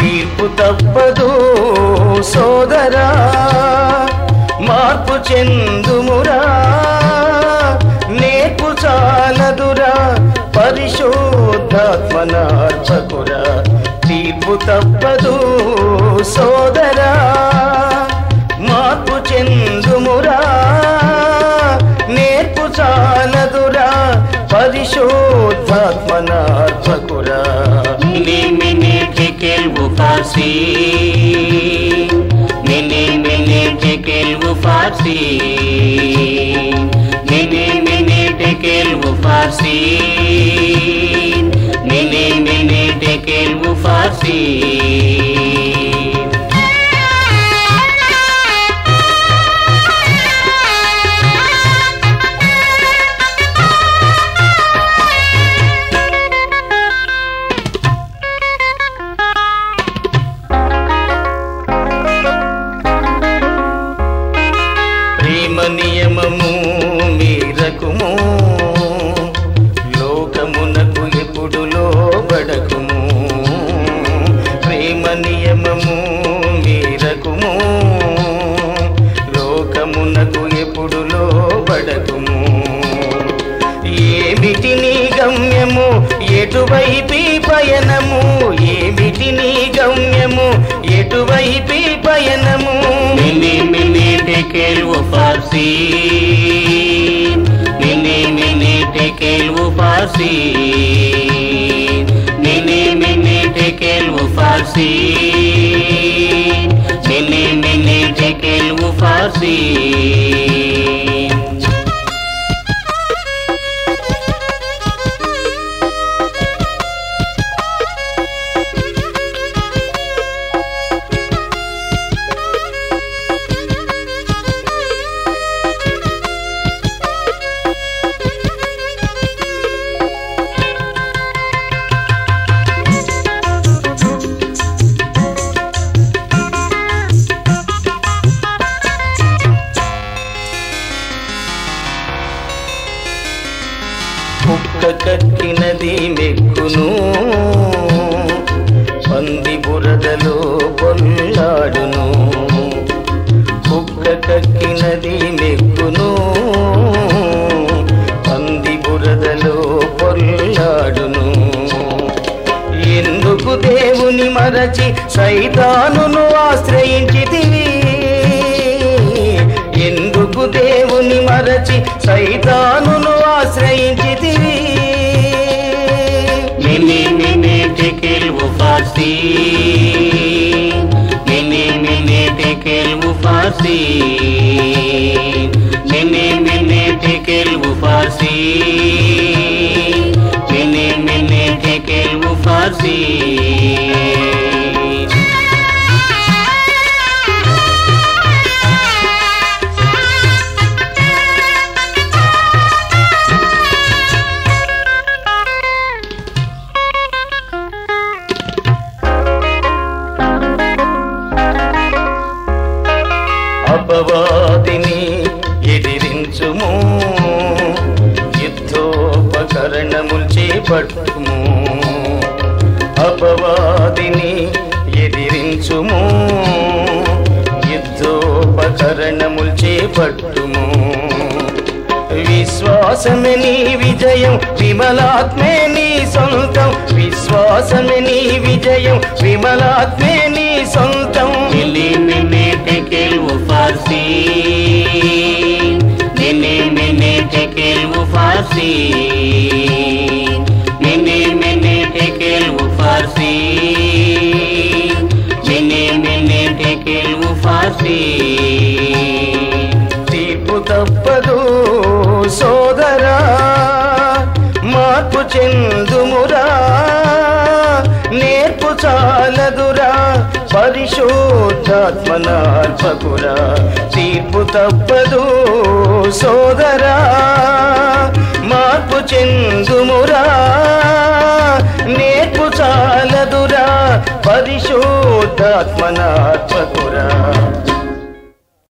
తీర్పు తప్పదు సోదరా మార్పు చెందుమురా నేర్పు చాలదురా పరిశోధాత్మనార్చకురా తీర్పు తప్పదు సోదరా మార్పు చెందుమురా నేర్పు చాలదురా పరిశోధాత్మనార్చకురా Mini mini tekel farsi Mini mini tekel farsi Mini mini tekel farsi Mini mini tekel farsi ప్రేమ నియమము మీరకుము లోకమునకు ఎప్పుడు లోబడకుము ప్రేమ నియమము మీరకుము లోకమునకు ఎప్పుడు లోబడకుము ఏమిటి నీ గమ్యము ఎటువైపి పయనము ఏమిటి నీ గమ్యము ఎటువైపి పయనము Mini mini tekel farsi Mini mini tekel farsi Mini mini tekel farsi Mini mini tekel farsi కుక్క కక్కినది మెక్కును పంది బురదలో పొల్లాడును కుక్క కక్కినది మెక్కును పంది బురదలో పొల్లాడును ఎందుకు దేవుని మరచి సైతానును ఆశ్రయించితివి ఎందుకు దేవుని మరచి సైతానును ఆశ్రయించితివి Mini mini tekel farsi Mini mini tekel farsi Mini mini tekel farsi Mini mini tekel farsi అపవాదిని ఎదిరించుము యుద్ధోపకరణములు చేపట్టుము అపవాదిని ఎదిరించుము యుద్ధోపకరణములు చేపట్టుము విశ్వాసమే నీ విజయం విమలాత్మే నీ సొంతం విశ్వాసమే నీ విజయం విమలాత్మే నీ సొంతం Mini mini tekel farsi Mini mini tekel farsi Mini mini tekel farsi Mini mini tekel farsi తీర్పు తప్పదు సోదరా మార్పు చెందుమురా నేర్పు చాలదురా పరిశోధాత్మనార్పకురా తీర్పు తప్పదు సోదరా మార్పు చెందుమురా నేర్పు చాలదురా పరిశోధాత్మనాత్మకురా